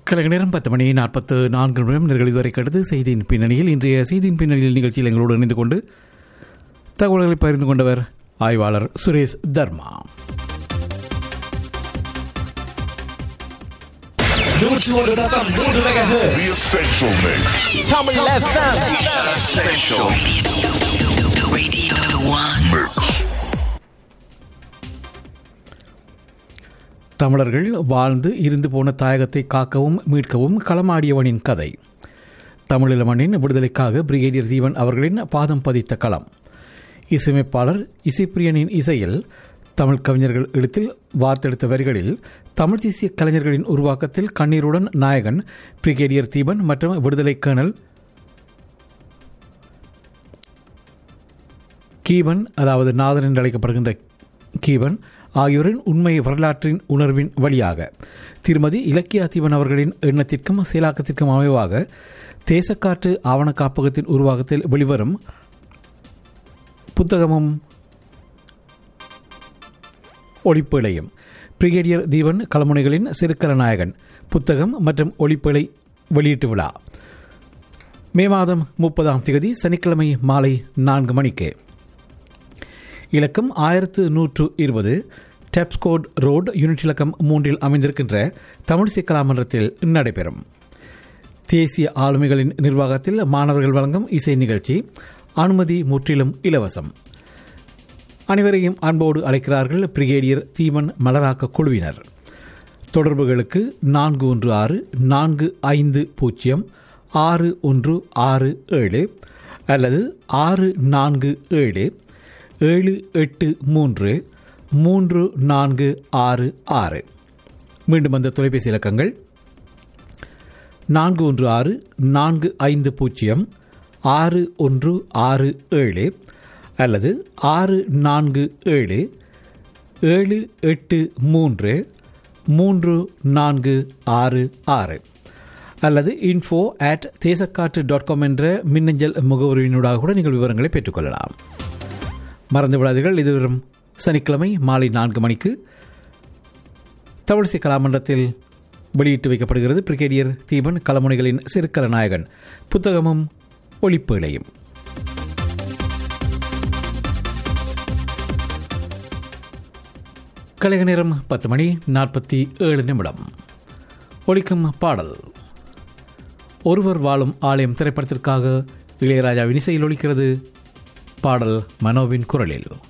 கலைஞர் நேரம் பத்து மணி நாற்பத்து நான்கு நிமிடம் நேர்கள் இதுவரை கடுத்து செய்தியின் பின்னணியில் இன்றைய செய்தியின் பின்னணியில் நிகழ்ச்சியில் எங்களோடு இணைந்து கொண்டு தகவல்களை பகிர்ந்து கொண்டவர் ஆய்வாளர் சுரேஷ் தர்மா நூற்று ஒரு தசம் மூன்று megahertz. The Essential Mix. Tamil FM. Essential Radio 1. தமிழர்கள் வாழ்ந்து இருந்து போன தாயகத்தை காக்கவும் மீட்கவும் களமாடியவனின் கதை தமிழீழ மண்ணின் விடுதலைக்காக பிரிகேடியர் தீவன் அவர்களின் பாதம் பதித்த களம் இசையமைப்பாளர் இசைப்பிரியனின் இசையில் தமிழ் கவிஞர்கள் எழுத்தில் வார்த்தெடுத்த வரிகளில் தமிழ் தேசிய கலைஞர்களின் உருவாக்கத்தில் கண்ணீருடன் நாயகன் பிரிகேடியர் தீபன் மற்றும் விடுதலை கேர்னல் கீவன் அதாவது நாதன் என்று அழைக்கப்படுகின்ற கீவன் ஆகியோரின் உண்மை வரலாற்றின் உணர்வின் வழியாக திருமதி இலக்கியா தீவன் அவர்களின் எண்ணத்திற்கும் செயலாக்கத்திற்கும் அமைவாக தேசக்காற்று ஆவண காப்பகத்தின் உருவாக்கத்தில் வெளிவரும் புத்தகமும் ஒளிப்பிழையும் பிரிகேடியர் தீவன் கலமுனைகளின் சிறுக்கல நாயகன் புத்தகம் மற்றும் ஒளிப்பிழை வெளியீட்டு விழா மே மாதம் முப்பதாம் தேதி சனிக்கிழமை மாலை நான்கு மணிக்கு இலக்கம் ஆயிரத்து நூற்று இருபது டெப்ஸ்கோட் ரோடு யூனிட் இலக்கம் மூன்றில் அமைந்திருக்கின்ற தமிழ் சிக்கலாமன்றத்தில் நடைபெறும் தேசிய ஆளுமைகளின் நிர்வாகத்தில் மாணவர்கள் வழங்கும் இசை நிகழ்ச்சி அனுமதி முற்றிலும் இலவசம் அனைவரையும் அன்போடு அழைக்கிறார்கள் பிரிகேடியர் தீமன் மலராக்க குழுவினர் தொடர்புகளுக்கு நான்கு ஒன்று ஆறு நான்கு ஐந்து பூஜ்ஜியம் ஆறு ஒன்று ஆறு ஏழு அல்லது ஆறு நான்கு ஏழு ஏழு எட்டு மூன்று மூன்று நான்கு ஆறு ஆறு மீண்டும் அந்த தொலைபேசி இலக்கங்கள் நான்கு ஒன்று ஆறு நான்கு ஐந்து பூஜ்ஜியம் ஆறு ஒன்று ஆறு ஏழு அல்லது ஆறு நான்கு ஏழு ஏழு எட்டு மூன்று மூன்று நான்கு ஆறு ஆறு அல்லது info at Thesakkatru dot com என்ற மின்னஞ்சல் முகவரியினூடாக கூட நீங்கள் விவரங்களை பெற்றுக்கொள்ளலாம் மறந்து விடாதீர்கள் இது வரும் சனிக்கிழமை மாலை நான்கு மணிக்கு தமிழிசை கலாமன்றத்தில் வெளியிட்டு வைக்கப்படுகிறது பிரிகேடியர் தீபன் கலமுனைகளின் சிறுக்கல நாயகன் புத்தகமும் ஒளிப்பேழையும் கலைக நேரம் பத்து மணி நாற்பத்தி ஏழு நிமிடம் ஒலிக்கும் பாடல் ஒருவர் வாழும் ஆலயம் திரைப்படத்திற்காக இளையராஜாவின் இசையில் ஒலிக்கிறது பாடல் மனோவின் குரலில்